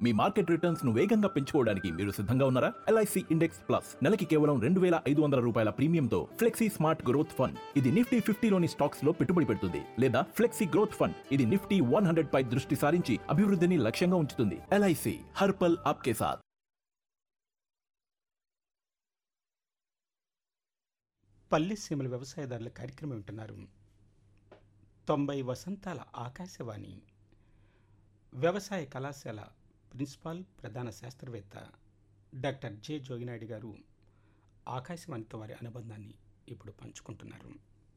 మీ market returns ను వేగంగా పెంచుకోవడానికి మీరు సిద్ధంగా ఉన్నారా ఎల్ఐసి ఇండెక్స్ ప్లస్ నెలకి కేవలం రెండు వేల ఐదు వందల రూపాయల ప్రీమియంతో ఫ్లెక్సీ స్మార్ట్ గ్రోత్ ఫండ్ ఇది నిఫ్టీ ఫిఫ్టీలోని స్టాక్స్ లో పెట్టుబడి పెడుతుంది లేదా ఫ్లెక్సీ గ్రోత్ ఫండ్ ఇది నిఫ్టీ వన్ హండ్రెడ్ పై దృష్టి సారించి అభివృద్ధిని లక్ష్యంగా ఉంచుతుంది ఎల్ఐసి హర్పల్ ఆప్కే సాథ్ పల్లె సీమల వ్యవసాయదారుల కార్యక్రమం వింటున్నారు తొంభై వసంతాల ఆకాశవాణి వ్యవసాయ కళాశాల ప్రిన్సిపాల్ ప్రధాన శాస్త్రవేత్త డాక్టర్ జె జోగినాయుడు గారు ఆకాశవాణితో వారి అనుబంధాన్ని ఇప్పుడు పంచుకుంటున్నారు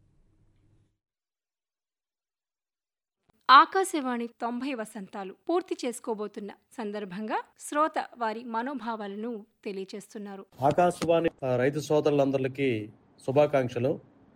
ఆకాశవాణి తొంభై వసంతాలు పూర్తి చేసుకోబోతున్న సందర్భంగా శ్రోత వారి మనోభావాలను తెలియచేస్తున్నారు ఆకాశవాణి ఆ, రైతు సోదరులందరికీ శుభాకాంక్షలు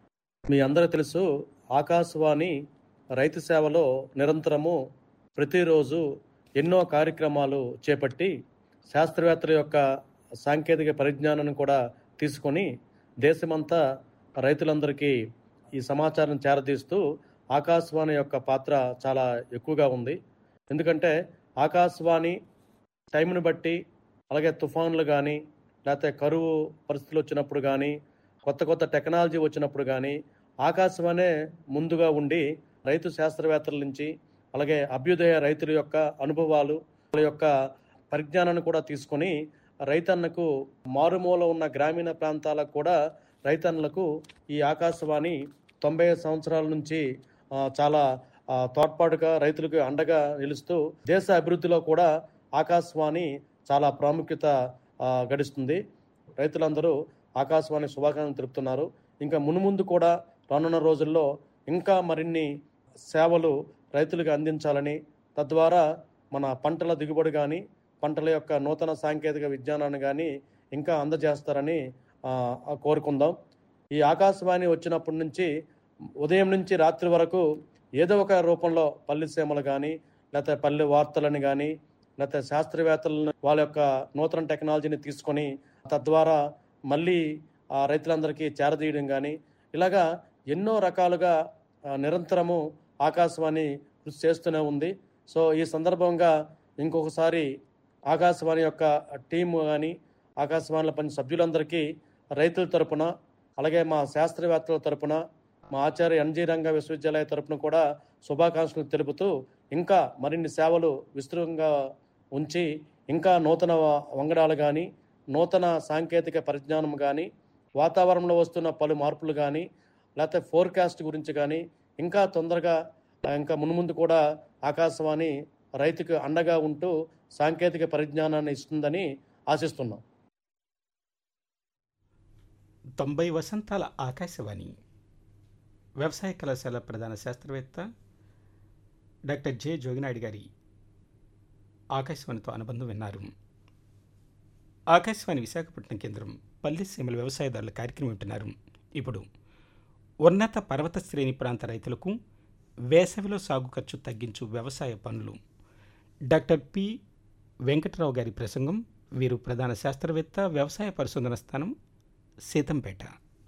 మీ అందరూ తెలుసు ఆకాశవాణి రైతు సేవలో నిరంతరము ప్రతిరోజు ఎన్నో కార్యక్రమాలు చేపట్టి శాస్త్రవేత్తల యొక్క సాంకేతిక పరిజ్ఞానాన్ని కూడా తీసుకొని దేశమంతా రైతులందరికీ ఈ సమాచారం చేరదీస్తూ ఆకాశవాణి యొక్క పాత్ర చాలా ఎక్కువగా ఉంది ఎందుకంటే ఆకాశవాణి టైంను బట్టి అలాగే తుఫాన్లు కానీ లేకపోతే కరువు పరిస్థితులు వచ్చినప్పుడు కానీ కొత్త కొత్త టెక్నాలజీ వచ్చినప్పుడు కానీ ఆకాశవాణి ముందుగా ఉండి రైతు శాస్త్రవేత్తల నుంచి అలాగే అభ్యుదయ రైతుల యొక్క అనుభవాలు వాళ్ళ యొక్క పరిజ్ఞానాన్ని కూడా తీసుకొని రైతన్నకు మారుమూల ఉన్న గ్రామీణ ప్రాంతాలకు కూడా రైతన్నలకు ఈ ఆకాశవాణి తొంభై సంవత్సరాల నుంచి ఆ, చాలా ఆ, తోడ్పాటుగా రైతులకు అండగా నిలుస్తూ దేశ అభివృద్ధిలో కూడా ఆకాశవాణి చాలా ప్రాముఖ్యత ఆ, గడిస్తుంది రైతులందరూ ఆకాశవాణి శుభాకాంక్షలు తెలుపుతున్నారు ఇంకా మునుముందు కూడా రానున్న రోజుల్లో ఇంకా మరిన్ని సేవలు రైతులకు అందించాలని తద్వారా మన పంటల దిగుబడి కానీ పంటల యొక్క నూతన సాంకేతిక విజ్ఞానాన్ని కానీ ఇంకా అందజేస్తారని ఆ, ఆ, కోరుకుందాం ఈ ఆకాశవాణి వచ్చినప్పటి నుంచి ఉదయం నుంచి రాత్రి వరకు ఏదో ఒక రూపంలో పల్లె సీమలు కానీ లేకపోతే పల్లె వార్తలని కానీ లేకపోతే శాస్త్రవేత్తలను వాళ్ళ యొక్క నూతన టెక్నాలజీని తీసుకొని తద్వారా మళ్ళీ ఆ రైతులందరికీ చేరదీయడం కానీ ఇలాగా ఎన్నో రకాలుగా ఆ, నిరంతరము ఆకాశవాణి కృషి చేస్తూనే ఉంది సో ఈ సందర్భంగా ఇంకొకసారి ఆకాశవాణి యొక్క టీము కానీ ఆకాశవాణిలో పని సభ్యులందరికీ రైతుల తరపున అలాగే మా శాస్త్రవేత్తల తరపున మా ఆచార్య ఎన్జీ రంగ విశ్వవిద్యాలయ తరపున కూడా శుభాకాంక్షలు తెలుపుతూ ఇంకా మరిన్ని సేవలు విస్తృతంగా ఉంచి ఇంకా నూతన వంగడాలు కానీ నూతన సాంకేతిక పరిజ్ఞానం కానీ వాతావరణంలో వస్తున్న పలు మార్పులు కానీ లేకపోతే ఫోర్కాస్ట్ గురించి కానీ ఇంకా తొందరగా ఆ, ఇంకా మున్ముందు కూడా ఆకాశవాణి రైతుకు అండగా ఉంటూ సాంకేతిక పరిజ్ఞానాన్ని ఇస్తుందని ఆశిస్తున్నాం తొంభై వసంతాల ఆకాశవాణి వ్యవసాయ కళాశాల ప్రధాన శాస్త్రవేత్త డాక్టర్ జె జోగినాయుడు గారి ఆకాశవాణితో అనుబంధం విన్నారు ఆకాశవాణి విశాఖపట్నం కేంద్రం పల్లె సీమల వ్యవసాయదారుల కార్యక్రమం వింటున్నారు ఇప్పుడు ఉన్నత పర్వత శ్రేణి ప్రాంత రైతులకు వేసవిలో సాగు ఖర్చు తగ్గించు వ్యవసాయ పనులు డాక్టర్ పి వెంకటరావు గారి ప్రసంగం వీరు ప్రధాన శాస్త్రవేత్త వ్యవసాయ పరిశోధన స్థానం సీతంపేట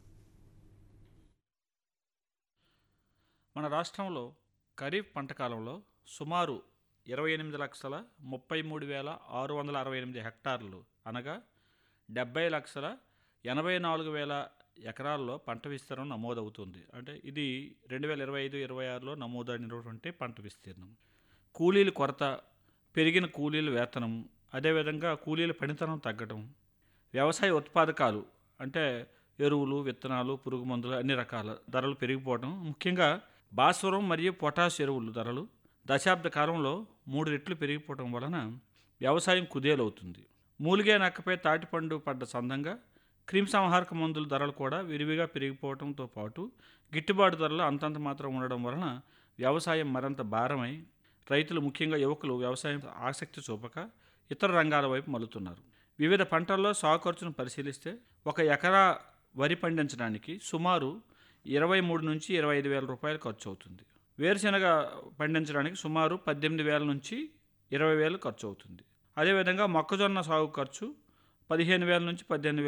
మన రాష్ట్రంలో ఖరీఫ్ పంట కాలంలో సుమారు ఇరవై ఎనిమిది లక్షల ముప్పై మూడు వేల ఆరు వందల అరవై ఎనిమిది హెక్టార్లు అనగా డెబ్బై లక్షల ఎనభై నాలుగు వేల ఎకరాల్లో పంట విస్తీర్ణం నమోదవుతుంది అంటే ఇది రెండు వేల ఇరవై ఐదు ఇరవై ఆరులో నమోదైనటువంటి పంట విస్తీర్ణం కూలీల కొరత పెరిగిన కూలీల వేతనం అదేవిధంగా కూలీల పనితనం తగ్గడం వ్యవసాయ ఉత్పాదకాలు అంటే ఎరువులు విత్తనాలు పురుగు మందులు అన్ని రకాల ధరలు పెరిగిపోవడం ముఖ్యంగా భాస్వరం మరియు పొటాష్ ఎరువులు ధరలు దశాబ్ద కాలంలో మూడు రెట్లు పెరిగిపోవడం వలన వ్యవసాయం కుదేలవుతుంది మూలిగే నక్కపై తాటిపండు పడ్డ సందంగా క్రిమిసంహారక మందుల ధరలు కూడా విరివిగా పెరిగిపోవడంతో పాటు గిట్టుబాటు ధరలు అంతంత మాత్రం ఉండడం వలన వ్యవసాయం మరింత భారమై రైతులు ముఖ్యంగా యువకులు వ్యవసాయం ఆసక్తి చూపక ఇతర రంగాల వైపు మలుతున్నారు వివిధ పంటల్లో సాగు ఖర్చును పరిశీలిస్తే ఒక ఎకరా వరి పండించడానికి సుమారు ఇరవై మూడు నుంచి ఇరవై ఐదు వేల రూపాయలు ఖర్చు అవుతుంది వేరుశెనగ పండించడానికి సుమారు పద్దెనిమిది వేల నుంచి ఇరవై వేలు ఖర్చు అవుతుంది అదేవిధంగా మొక్కజొన్న సాగు ఖర్చు పదిహేను వేల నుంచి పద్దెనిమిది వేల